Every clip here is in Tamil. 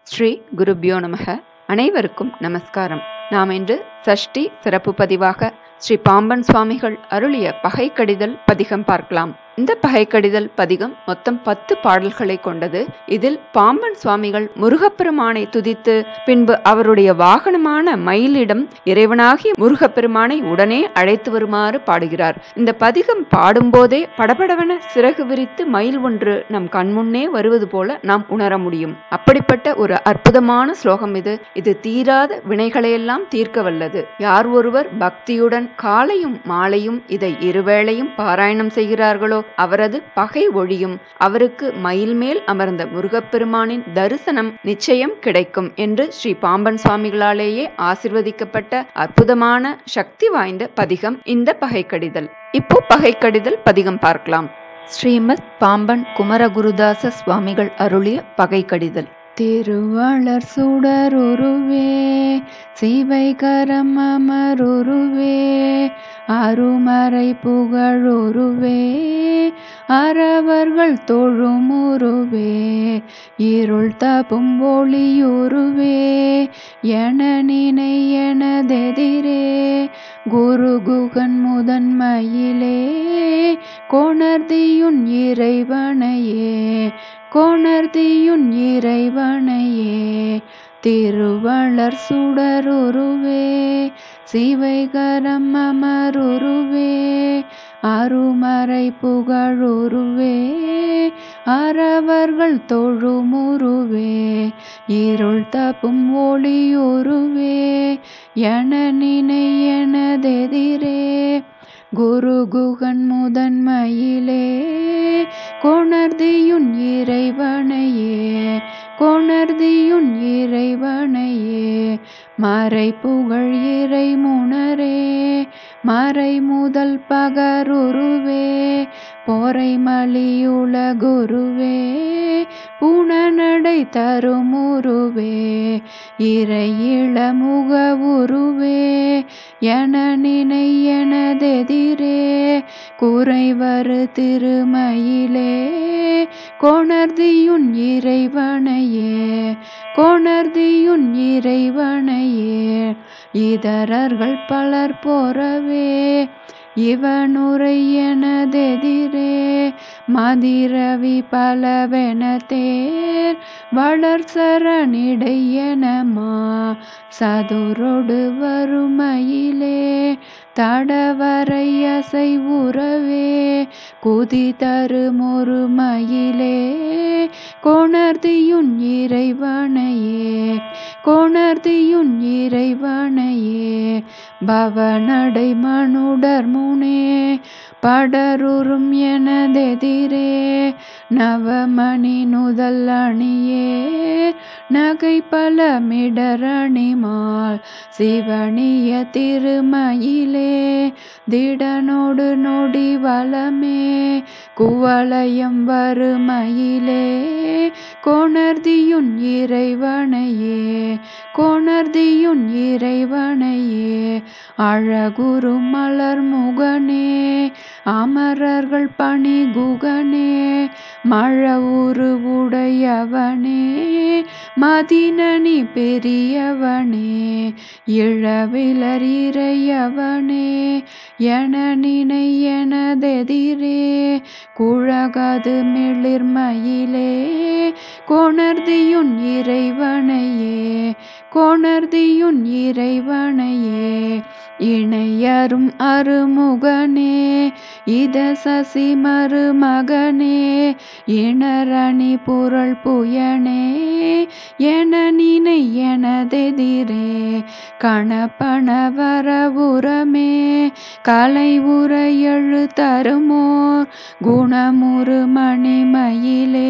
ஸ்ரீ குருபியோ நமக அனைவருக்கும் நமஸ்காரம் நாம் இன்று சஷ்டி சிறப்பு பதிவாக ஸ்ரீ பாம்பன் சுவாமிகள் அருளிய பகை கடிதல் பதிகம் பார்க்கலாம் இந்த பகை கடிதல் பதிகம் மொத்தம் பத்து பாடல்களை கொண்டது இதில் பாம்பன் சுவாமிகள் முருகப்பெருமானை துதித்து பின்பு அவருடைய வாகனமான மயிலிடம் இறைவனாகி முருகப்பெருமானை உடனே அழைத்து வருமாறு பாடுகிறார் இந்த பதிகம் பாடும்போதே படபடவென சிறகு விரித்து மயில் ஒன்று நம் கண்முன்னே வருவது போல நாம் உணர முடியும் அப்படிப்பட்ட ஒரு அற்புதமான ஸ்லோகம் இது இது தீராத வினைகளையெல்லாம் தீர்க்க வல்லது யார் ஒருவர் பக்தியுடன் காலையும் மாலையும் இதை இருவேளையும் பாராயணம் செய்கிறார்களோ அவரது பகை ஒழியும் அவருக்கு மயில் மேல் அமர்ந்த முருகப்பெருமானின் தரிசனம் நிச்சயம் கிடைக்கும் என்று ஸ்ரீ பாம்பன் சுவாமிகளாலேயே ஆசிர்வதிக்கப்பட்ட அற்புதமான சக்தி வாய்ந்த பதிகம் இந்த பகை கடிதல் இப்போ பகை கடிதல் பதிகம் பார்க்கலாம் ஸ்ரீமத் பாம்பன் குமரகுருதாச சுவாமிகள் அருளிய பகை கடிதல் திருவளர் சுடருருவே சிவை கரம் அமருருவே அருமறை புகழுருவே அறவர்கள் தொழுமுருவே இருள் தப்பும் ஒளியுருவே என நினை எனதெதிரே குரு குகன் முதன்மையிலே கொணர்தியுன் இறைவனையே கொணர்தியுன் இறைவனையே திருவளர் சுடருருவே சிவைகரம் அமருருவே அருமறை புகழுருவே அறவர்கள் தொழுமுருவே இருள் தப்பும் ஒளியுருவே என நினை எனதெதிரே குரு குகன் முதன்மையிலே கொணர்தியுன் இறைவனையே கொணர்தியுன் இறைவனையே மறை புகழ் இறை முனரே மறை முதல் பகருருவே பொறை மலியுல குருவே புனநடை தருமுருவே இறை இளமுக உருவே என நினை எனதெதிரே குறைவரு திருமயிலே கொணர்தியுன் இறைவனையே கொணர்தியுன் இறைவனையே இதரர்கள் பலர் போறவே இவனுரை எனதெதிரே மதிரவி பலவென தேர் வளர் சரணிடையனமா சதுரொடு வறுமையிலே தடவரை அசை உறவே குதி தருமொரு மயிலே கொணர்தியுன் இறைவனையே கொணர்தியுன் இறைவனையே பவநடை மனுடர் முனே படருறும் எனதெதிரே நவமணி நுதல் அணியே நகை பல மிடரணிமால் சிவனிய திருமயிலே திடனோடு நொடி வளமே குவளையம் வருமயிலே கொணர்தியுன் இறைவனையே கொணர்தியுன் இறைவனையே அழகுரு மலர் முகனே அமரர்கள் பணி குகனே மழ உரு உடையவனே மதினனி பெரியவனே இழவிலர் இறையவனே என நினை எனதெதிரே குழகது மிளிர்மயிலே கொணர்தியுன் இறைவனையே கொணர்தியுன் இறைவனையே இணையரும் அருமுகனே இத சசி மருமகனே இணரணி புரள் புயனே என நினை எனதெதிரே கணப்பண வரவுரமே கலை உரையழு தருமோர் குணமுறு மணிமயிலே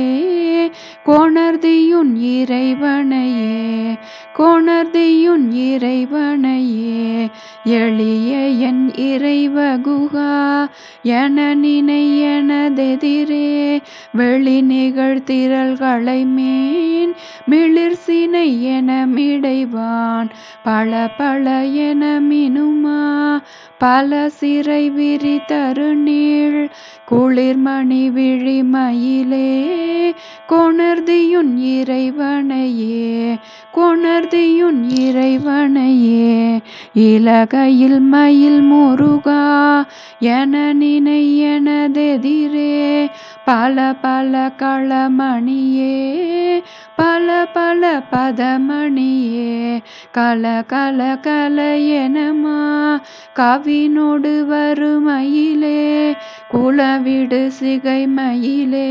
கொணர்தியுன் இறைவனையே கொணர்தியுன் இறைவனையே எளிய என் இறைவகுகா என நினை எனதெதிரே வெளி நிகழ்த்திரல்களை மீன் மிளிர்சினை என மிடைவான் பல பல என மினுமா பல சிறை விரி தருநீள் குளிர்மணி விழி மயிலே கொணர்தியுன் இறைவனையே கொணர்தியுன் இறைவனையே இலகையில் மயில் முருகா என நினை எனதெதிரே பல பல களமணியே பல பல பதமணியே கல கல கல எனமா கவினோடு வருமயிலே குலவிடு சிகை மயிலே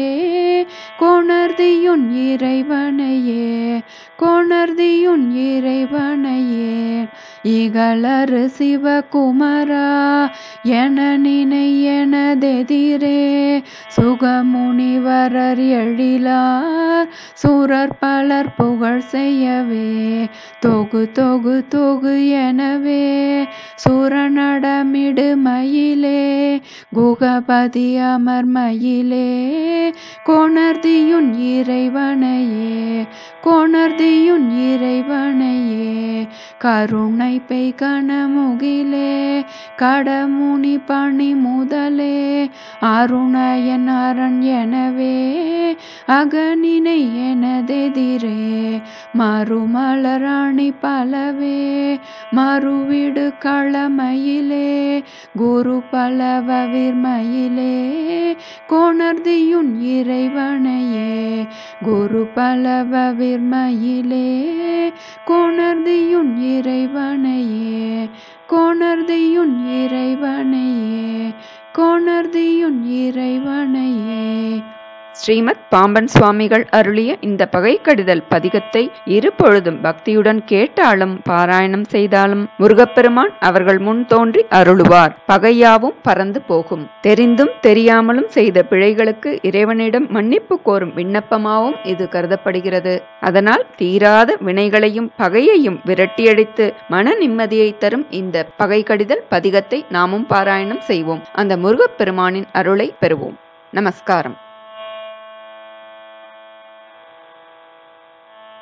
கொணர்தியுன் இறைவனையே கொணர்தியுன் இறைவனையே இகலரு சிவகுமரா என நினை எனதெதிரே சுகமுனிவரர் எழிலார் சூரர் பலர் புகழ் செய்யவே தொகு தொகு தொகு எனவே சூரனடமிடு மயிலே குகபதி அமர் மயிலே கொணர்தியுன் இறைவனையே கொணர்தியுன் இறைவனையே கருணை பெய் கணமுகிலே கடமுனி பணி முதலே அருணயன் அரண் எனவே அகனினை எனதெதிரே மறுமலரணி பலவே மறுவிடு களமயிலே குரு பலவவிர்மயிலே கொணர்தியுன் இறைவனையே குரு பலவவிர்மயிலே கொணர்தியுன் இறைவனையே கொணர்தியுன் இறைவனையே கொணர்தியுன் இறைவனையே ஸ்ரீமத் பாம்பன் சுவாமிகள் அருளிய இந்த பகைக்கடிதல் பதிகத்தை இரு பொழுதும் பக்தியுடன் கேட்டாலும் பாராயணம் செய்தாலும் முருகப்பெருமான் அவர்கள் முன் தோன்றி அருளுவார் பகையாவும் பறந்து போகும் தெரிந்தும் தெரியாமலும் செய்த பிழைகளுக்கு இறைவனிடம் மன்னிப்பு கோரும் விண்ணப்பமாகவும் இது கருதப்படுகிறது அதனால் தீராத வினைகளையும் பகையையும் விரட்டியடித்து மன நிம்மதியை தரும் இந்த பகைக்கடிதல் பதிகத்தை நாமும் பாராயணம் செய்வோம் அந்த முருகப்பெருமானின் அருளை பெறுவோம் நமஸ்காரம்